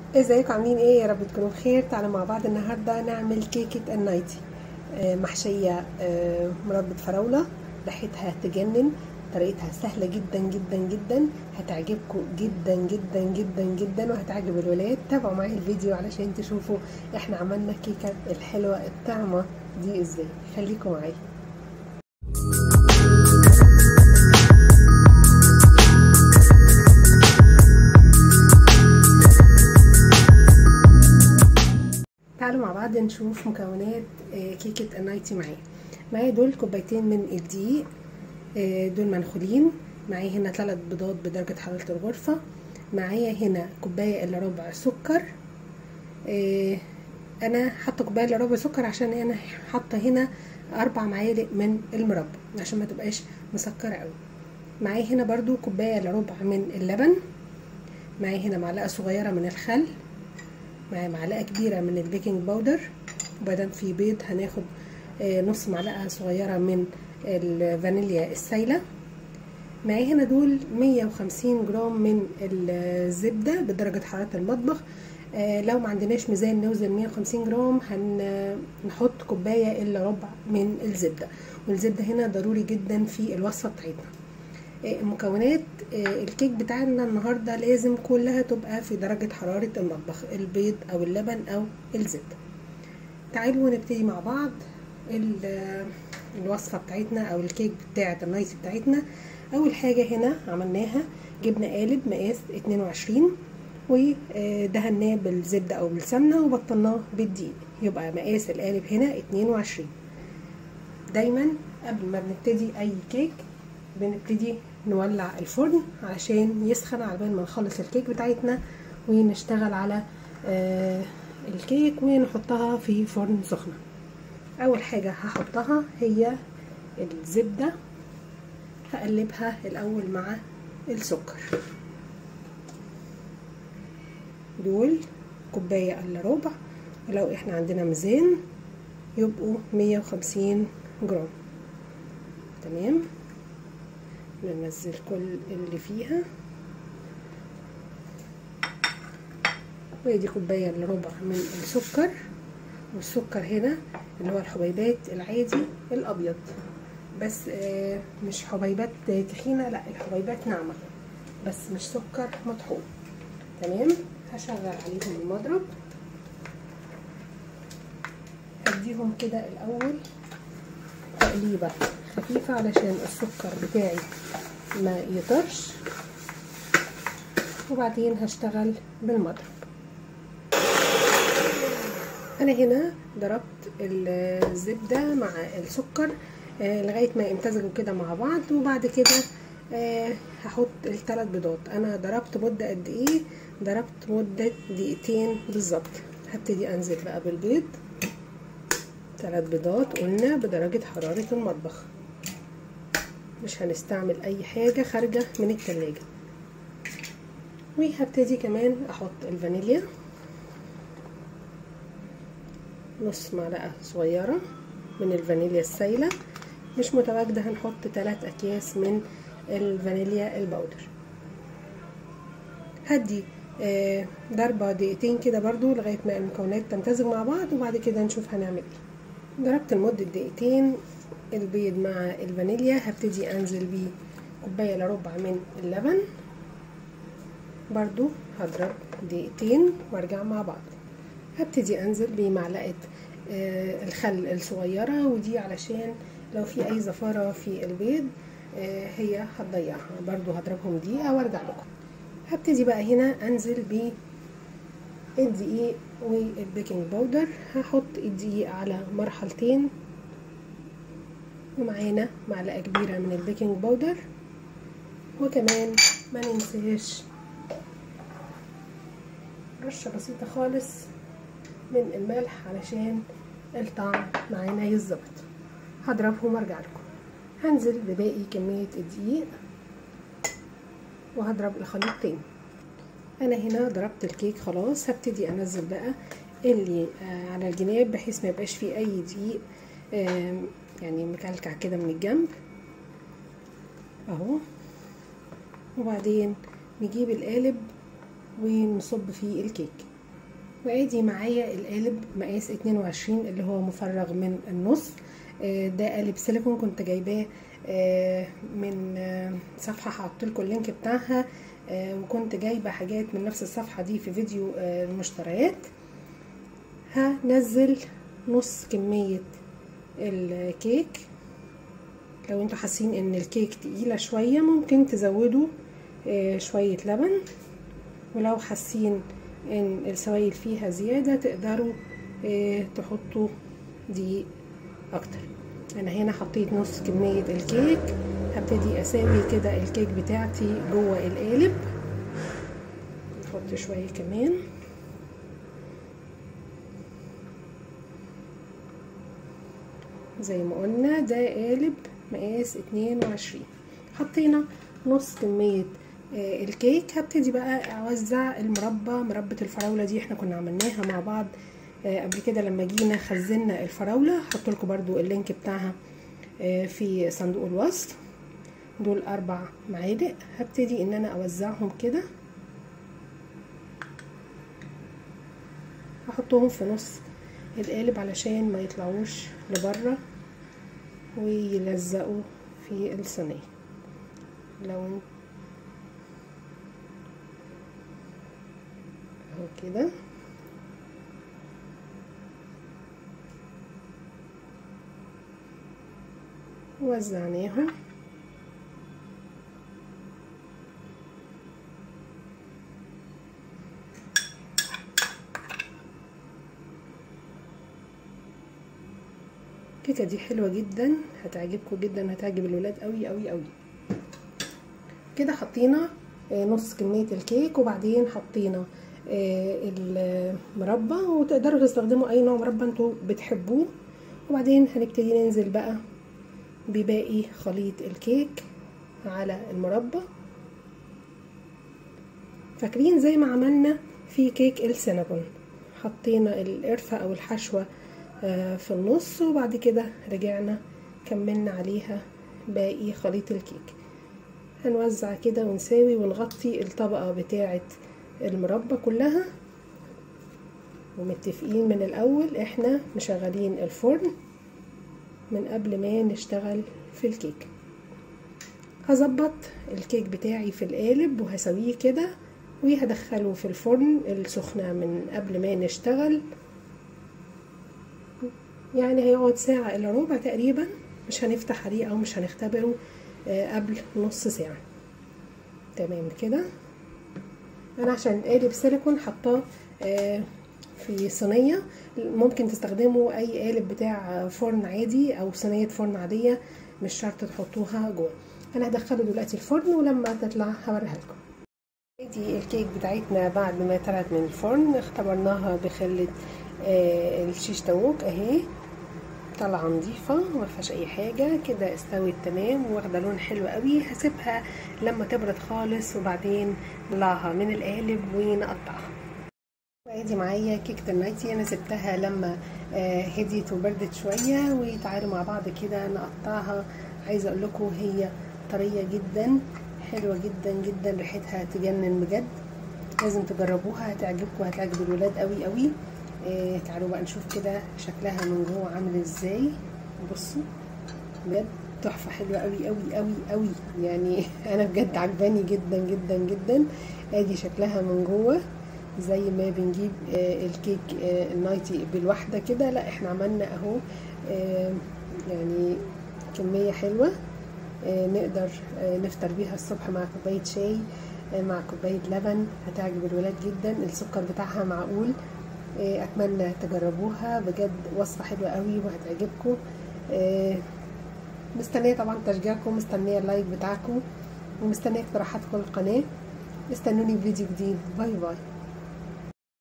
ازيكم عاملين ايه يا رب تكونوا بخير تعالوا مع بعض النهارده نعمل كيكه النايتي آه، محشيه آه، مربى فراوله ريحتها تجنن طريقتها سهله جدا جدا جدا هتعجبكم جدا جدا جدا جدا وهتعجب الولاد تابعوا معايا الفيديو علشان تشوفوا احنا عملنا الكيكه الحلوه الطعمه دي ازاي خليكم معايا تعالوا مع بعض نشوف مكونات كيكة النايتي معايا معايا دول كوبايتين من الدقيق دول منخولين معايا هنا ثلاث بيضات بدرجة حرارة الغرفة معايا هنا كوباية الا ربع سكر انا حاطه كوبايه الا ربع سكر عشان انا حاطه هنا اربع معالق من المربى عشان ما تبقاش مسكره قوي معايا هنا برضو كوبايه الا ربع من اللبن معايا هنا معلقه صغيره من الخل معايا معلقه كبيره من البيكنج باودر وبعدين في بيض هناخد نص معلقه صغيره من الفانيليا السايله معايا هنا دول 150 جرام من الزبده بدرجه حراره المطبخ لو ما عندناش ميزان نوزن 150 جرام هنحط كوبايه الا ربع من الزبده والزبده هنا ضروري جدا في الوصفه بتاعتنا مكونات الكيك بتاعنا النهارده لازم كلها تبقى في درجه حراره المطبخ البيض او اللبن او الزبده تعالوا نبتدي مع بعض الوصفه بتاعتنا او الكيك بتاعه النايس بتاعتنا اول حاجه هنا عملناها جبنا قالب مقاس 22 ودهناه بالزبده او بالسمنه وبطلناه بالدقيق يبقى مقاس القالب هنا 22 دايما قبل ما بنبتدي اي كيك بنبتدي نولع الفرن علشان يسخن على بال ما نخلص الكيك بتاعتنا ونشتغل على آه الكيك ونحطها في فرن سخنه اول حاجه هحطها هي الزبده هقلبها الاول مع السكر دول كوبايه الا ربع ولو احنا عندنا ميزان يبقوا مية وخمسين جرام تمام ننزل كل اللي فيها ودي كوبايه الا ربع من السكر والسكر هنا اللي هو الحبيبات العادي الابيض بس آه مش حبيبات تخينه لا الحبيبات ناعمه بس مش سكر مطحون تمام هشغل عليهم المضرب هديهم كده الاول تقليبه خفيفه علشان السكر بتاعي ما يطرش وبعدين هشتغل بالمضرب انا هنا ضربت الزبده مع السكر آه لغايه ما يمتزجوا كده مع بعض وبعد كده آه هحط الثلاث بيضات انا ضربت مده قد ايه ضربت مده دقيقتين بالظبط هبتدي انزل بقى بالبيض ثلاث بيضات قلنا بدرجه حراره المطبخ مش هنستعمل اي حاجه خارجه من التلاجة وهبتدي كمان احط الفانيليا نص معلقه صغيره من الفانيليا السايله مش متواجده هنحط 3 اكياس من الفانيليا البودر هدي آه ضربه دقيقتين كده برضو لغايه ما المكونات تمتزج مع بعض وبعد كده نشوف هنعمل ايه ضربت لمده دقيقتين البيض مع الفانيليا هبتدي انزل بيه كوبايه الا ربع من اللبن برضو هضرب دقيقتين وارجع مع بعض هبتدي انزل بمعلقه آه الخل الصغيره ودي علشان لو في اي زفاره في البيض آه هي هتضيعها برضو هضربهم دقيقه وارجع لكم هبتدي بقى هنا انزل ب الدقيق والبيكنج باودر هحط الدقيق على مرحلتين ومعانا معلقه كبيره من البيكنج باودر وكمان ما ننساش رشه بسيطه خالص من الملح علشان الطعم معانا يظبط هضربهم وارجع لكم هنزل بباقي كميه الدقيق وهضرب الخليط تاني انا هنا ضربت الكيك خلاص هبتدي انزل بقى اللي آه على الجناب بحيث ما يبقاش فيه اي دقيق آه يعني مكلكع كده من الجنب اهو وبعدين نجيب القالب ونصب فيه الكيك وادي معايا القالب مقاس 22 اللي هو مفرغ من النص ده قالب سيليكون كنت جايباه من صفحه هحط لكم اللينك بتاعها وكنت جايبه حاجات من نفس الصفحه دي في فيديو المشتريات هنزل نص كميه الكيك لو انتوا حاسين ان الكيك تقيله شويه ممكن تزودوا شويه لبن ولو حاسين ان السوائل فيها زياده تقدروا تحطوا دقيق اكتر انا هنا حطيت نص كميه الكيك هبتدي اساوي كده الكيك بتاعتي جوه القالب نحط شويه كمان زي ما قلنا ده قالب مقاس اتنين وعشرين حطينا نص كمية آه الكيك هبتدي بقى اوزع المربى مربى الفراولة دي احنا كنا عملناها مع بعض آه قبل كده لما جينا خزنا الفراولة هحط لكم برضو اللينك بتاعها آه في صندوق الوصف دول اربع معالق هبتدي ان انا اوزعهم كده هحطهم في نص القالب علشان ما يطلعوش لبره ويلزقوا في الصينيه لو اهو كده وزعناهم الكيكه دي حلوه جدا هتعجبكم جدا هتعجب الولاد قوي قوي قوي كده حطينا نص كميه الكيك وبعدين حطينا المربى وتقدروا تستخدموا اي نوع مربى انتوا بتحبوه وبعدين هنبتدي ننزل بقى بباقي خليط الكيك على المربى فاكرين زي ما عملنا في كيك السينابون حطينا القرفه او الحشوه في النص وبعد كده رجعنا كملنا عليها باقي خليط الكيك هنوزع كده ونساوي ونغطي الطبقة بتاعة المربى كلها ومتفقين من الاول احنا مشغلين الفرن من قبل ما نشتغل في الكيك هظبط الكيك بتاعي في القالب وهسويه كده وهدخله في الفرن السخنة من قبل ما نشتغل يعني هيقعد ساعة إلا ربع تقريبا مش هنفتح عليه أو مش هنختبره قبل نص ساعة تمام كده أنا عشان قالب سيليكون حطاه في صينية ممكن تستخدموا أي قالب بتاع فرن عادي أو صينية فرن عادية مش شرط تحطوها جوه أنا هدخله دلوقتي الفرن ولما تطلع هوريها لكم دي الكيك بتاعتنا بعد ما طلعت من الفرن اختبرناها بخلة آه الشيش تاووك اهي طالعه نظيفه ما فيهاش اي حاجه كده استوت تمام واخده لون حلو قوي هسيبها لما تبرد خالص وبعدين نطلعها من القالب ونقطعها ادي معايا كيكه النايتي انا سبتها لما آه هديت وبردت شويه وتعالوا مع بعض كده نقطعها عايزه اقول لكم هي طريه جدا حلوه جدا جدا ريحتها تجنن بجد لازم تجربوها هتعجبكم هتعجب الولاد قوي قوي إيه تعالوا بقى نشوف كده شكلها من جوه عامل ازاي بصوا بجد تحفه حلوه قوي قوي قوي قوي يعني انا بجد عجباني جدا جدا جدا ادي شكلها من جوه زي ما بنجيب آه الكيك آه النايتي بالواحده كده لا احنا عملنا اهو آه يعني كميه حلوه نقدر نفطر بيها الصبح مع كوبايه شاي مع كوبايه لبن هتعجب الولاد جدا السكر بتاعها معقول اتمنى تجربوها بجد وصفه حلوه قوي وهتعجبكم مستنيه طبعا تشجيعكم مستنيه اللايك بتاعكم ومستنيه اقتراحاتكم القناه استنوني في فيديو جديد باي باي